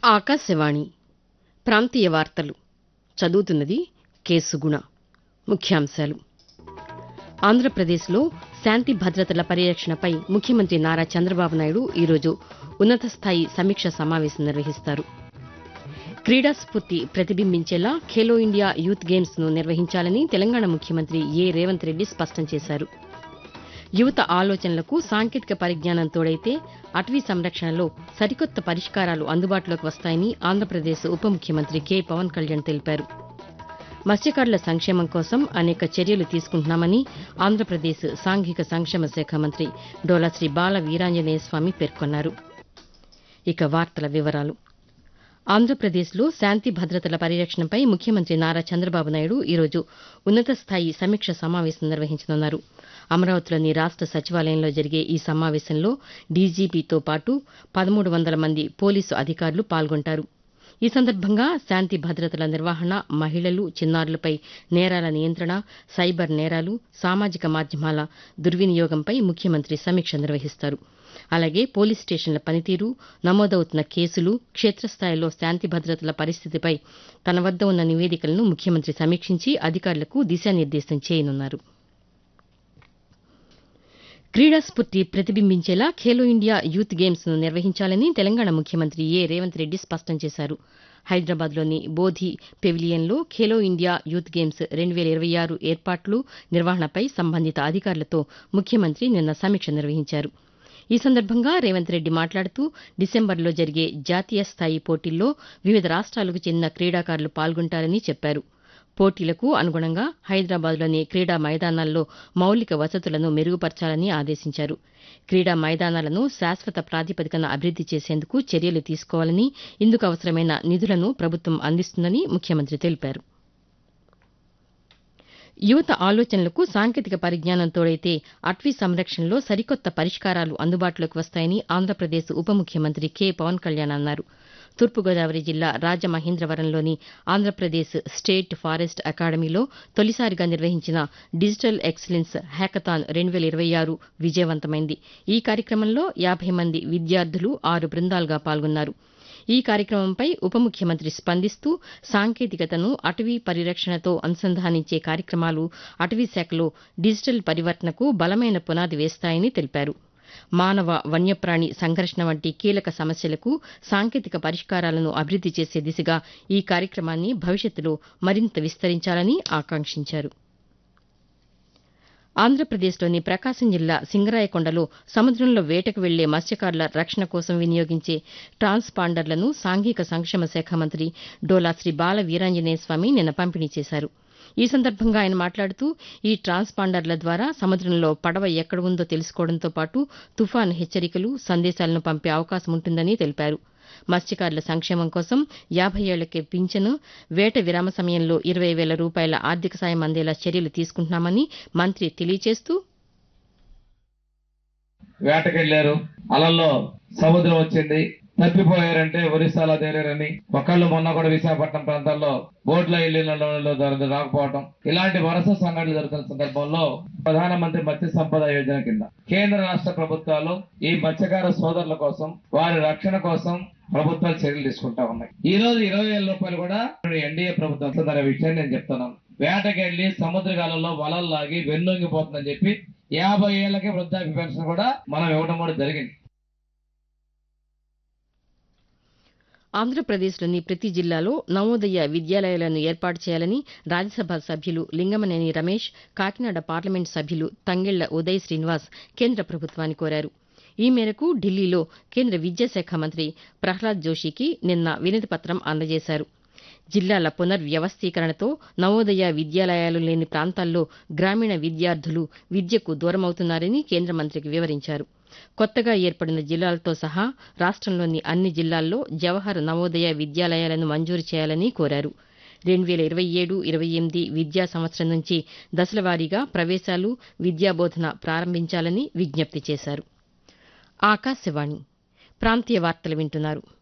ఆకాశవాణి ప్రాంతీయ వార్తలు చదువుతున్నది కె సుగుణ ముఖ్యాంశాలు ఆంధ్రప్రదేశ్లో శాంతి భద్రతల పరిరక్షణపై ముఖ్యమంత్రి నారా చంద్రబాబు నాయుడు ఈరోజు ఉన్నతస్థాయి సమీక్ష సమావేశం నిర్వహిస్తారు క్రీడా స్ఫూర్తి ప్రతిబింబించేలా ఖేలో ఇండియా యూత్ గేమ్స్ ను నిర్వహించాలని తెలంగాణ ముఖ్యమంత్రి ఏ రేవంత్ రెడ్డి స్పష్టం చేశారు యువత ఆలోచనలకు సాంకేతిక పరిజ్ఞానం తోడైతే అటవీ సంరక్షణలో సరికొత్త పరిష్కారాలు అందుబాటులోకి వస్తాయని ఆంధ్రప్రదేశ్ ఉప ముఖ్యమంత్రి కె పవన్ కళ్యాణ్ తెలిపారు మత్స్యకారుల సంక్షేమం కోసం అనేక చర్యలు తీసుకుంటున్నామని ఆంధ్రప్రదేశ్ సాంఘిక సంక్షేమ శాఖ మంత్రి డోలాశ్రీ బాల వీరాంజనేయ స్వామి పేర్కొన్నారు ఇక వార్తల వివరాలు ఆంధ్రప్రదేశ్లో శాంతి భద్రతల పరిరక్షణపై ముఖ్యమంత్రి నారా చంద్రబాబు నాయుడు ఈరోజు ఉన్నతస్థాయి సమీక్ష సమావేశం నిర్వహించనున్నారు అమరావతిలోని రాష్ట సచివాలయంలో జరిగే ఈ సమావేశంలో డీజీపీతో పాటు పదమూడు వందల మంది పోలీసు అధికారులు పాల్గొంటారు ఈ సందర్భంగా శాంతి భద్రతల నిర్వహణ మహిళలు చిన్నారులపై నేరాల నియంత్రణ సైబర్ నేరాలు సామాజిక మాధ్యమాల దుర్వినియోగంపై ముఖ్యమంత్రి సమీక్ష నిర్వహిస్తారు అలాగే పోలీస్ స్టేషన్ల పనితీరు నమోదవుతున్న కేసులు క్షేత్రస్థాయిలో శాంతి భద్రతల పరిస్థితిపై తన వద్ద ఉన్న నివేదికలను ముఖ్యమంత్రి సమీక్షించి అధికారులకు దిశానిర్దేశం చేయనున్నారు క్రీడా స్ఫూర్తి ప్రతిబింబించేలా ఖేలో ఇండియా యూత్ గేమ్స్ ను నిర్వహించాలని తెలంగాణ ముఖ్యమంత్రి ఏ రేవంత్ రెడ్డి స్పష్టం చేశారు హైదరాబాద్లోని బోధి పెవిలియన్లో ఖేలో ఇండియా యూత్ గేమ్స్ రెండు వేల ఇరవై ఆరు ఏర్పాట్లు నిర్వహణపై సంబంధిత అధికారులతో ముఖ్యమంత్రి నిన్న సమీక్ష నిర్వహించారు ఈ సందర్భంగా రేవంత్ రెడ్డి మాట్లాడుతూ డిసెంబర్లో జరిగే జాతీయ స్థాయి పోటీల్లో వివిధ రాష్ట్రాలకు చెందిన క్రీడాకారులు పాల్గొంటారని చెప్పారు పోటీలకు అనుగుణంగా హైదరాబాద్లోని క్రీడా మైదానాల్లో మౌలిక వసతులను మెరుగుపర్చాలని ఆదేశించారు క్రీడా మైదానాలను శాశ్వత ప్రాతిపదికన అభివృద్ది చేసేందుకు చర్యలు తీసుకోవాలని ఇందుకు అవసరమైన నిధులను ప్రభుత్వం అందిస్తుందని ముఖ్యమంత్రి తెలిపారు యువత ఆలోచనలకు సాంకేతిక పరిజ్ఞానం తోడైతే అటవీ సంరక్షణలో సరికొత్త పరిష్కారాలు అందుబాటులోకి వస్తాయని ఆంధ్రప్రదేశ్ ఉప ముఖ్యమంత్రి కె పవన్ కళ్యాణ్ అన్నారు తూర్పుగోదావరి జిల్లా రాజమహేంద్రవరంలోని ఆంధ్రప్రదేశ్ స్టేట్ ఫారెస్ట్ అకాడమీలో తొలిసారిగా నిర్వహించిన డిజిటల్ ఎక్సలెన్స్ హ్యాకథాన్ రెండు వేల ఇరవై ఆరు విజయవంతమైంది ఈ కార్యక్రమంలో యాభై మంది విద్యార్థులు ఆరు బృందాలుగా పాల్గొన్నారు ఈ కార్యక్రమంపై ఉప ముఖ్యమంత్రి స్పందిస్తూ సాంకేతికతను అటవీ పరిరక్షణతో అనుసంధానించే కార్యక్రమాలు అటవీ శాఖలో డిజిటల్ పరివర్తనకు బలమైన పునాది వేస్తాయని తెలిపారు మానవ వన్యప్రాణి సంఘర్షణ వంటి కీలక సమస్యలకు సాంకేతిక పరిష్కారాలను అభివృద్ది చేసే దిశగా ఈ కార్యక్రమాన్ని భవిష్యత్తులో మరింత విస్తరించాలని ఆకాంక్షించారు ఆంధ్రప్రదేశ్లోని ప్రకాశం జిల్లా సింగరాయకొండలో సముద్రంలో వేటకు వెళ్లే మత్స్యకారుల రక్షణ కోసం వినియోగించే ట్రాన్స్పాండర్లను సాంఘిక సంక్షేమ శాఖ మంత్రి డోలా శ్రీ బాల వీరాంజనేయ స్వామి నిన్న పంపిణీ చేశారు ఈ సందర్భంగా ఆయన మాట్లాడుతూ ఈ ట్రాన్స్పాండర్ల ద్వారా సముద్రంలో పడవ ఎక్కడ ఉందో తెలుసుకోవడంతో పాటు తుఫాను హెచ్చరికలు సందేశాలను పంపే అవకాశం ఉంటుందని తెలిపారు మత్స్యకారుల సంక్షేమం కోసం యాభై ఏళ్లకే పింఛను వేట విరామ సమయంలో ఇరవై వేల రూపాయల ఆర్థిక సాయం అందేలా చర్యలు తీసుకుంటున్నామని మంత్రి తెలియజేస్తూ వేటకెళ్లారు అలల్లో సముద్రం వచ్చింది తప్పిపోయారంటే ఒరిస్సాలో తేలారని ఒకళ్ళు మొన్న కూడా విశాఖపట్నం ప్రాంతాల్లో బోట్లో వెళ్ళిన వాళ్ళు దొర- రాకపోవటం ఇలాంటి వరుస సంఘటనలు జరుగుతున్న సందర్భంలో ప్రధానమంత్రి మత్స్య సంపద యోజన కింద కేంద్ర రాష్ట్ర ప్రభుత్వాలు ఈ మత్స్యకార సోదరుల కోసం వారి రక్షణ కోసం ప్రభుత్వాలు చర్యలు తీసుకుంటా ఉన్నాయి ఈ రోజు ఇరవై వేల రూపాయలు కూడా ఎన్డీఏ ప్రభుత్వం ఇస్తుందనే విషయాన్ని నేను చెప్తున్నాను వేటకెళ్లి సముద్రగాలలో వలలు లాగి వెన్నొంగిపోతుందని చెప్పి యాభై ఏళ్లకే వృద్ధాప్య పెన్షన్ కూడా మనం ఇవ్వడం కూడా జరిగింది ఆంధ్రప్రదేశ్లోని ప్రతి జిల్లాలో నవోదయ విద్యాలయాలను ఏర్పాటు చేయాలని రాజ్యసభ సభ్యులు లింగమనేని రమేష్ కాకినాడ పార్లమెంటు సభ్యులు తంగెళ్ల ఉదయ్ శ్రీనివాస్ కేంద్ర ప్రభుత్వాన్ని కోరారు ఈ మేరకు ఢిల్లీలో కేంద్ర విద్యాశాఖ మంత్రి ప్రహ్లాద్ జోషికి నిన్న వినతి పత్రం అందజేశారు జిల్లాల పునర్వ్యవస్థీకరణతో నవోదయ విద్యాలయాలు లేని ప్రాంతాల్లో గ్రామీణ విద్యార్థులు విద్యకు దూరమవుతున్నారని కేంద్ర మంత్రికి వివరించారు కొత్తగా ఏర్పడిన జిల్లాలతో సహా రాష్ట్రంలోని అన్ని జిల్లాల్లో జవహర్ నవోదయ విద్యాలయాలను మంజూరు చేయాలని కోరారు రెండు వేల ఇరవై ఏడు ఇరవై ఎనిమిది విద్యా సంవత్సరం నుంచి దశలవారీగా ప్రవేశాలు విద్యాబోధన ప్రారంభించాలని విజ్ఞప్తి చేశారు ఆకాశవాణి ప్రాంతీయ వార్తలు వింటున్నారు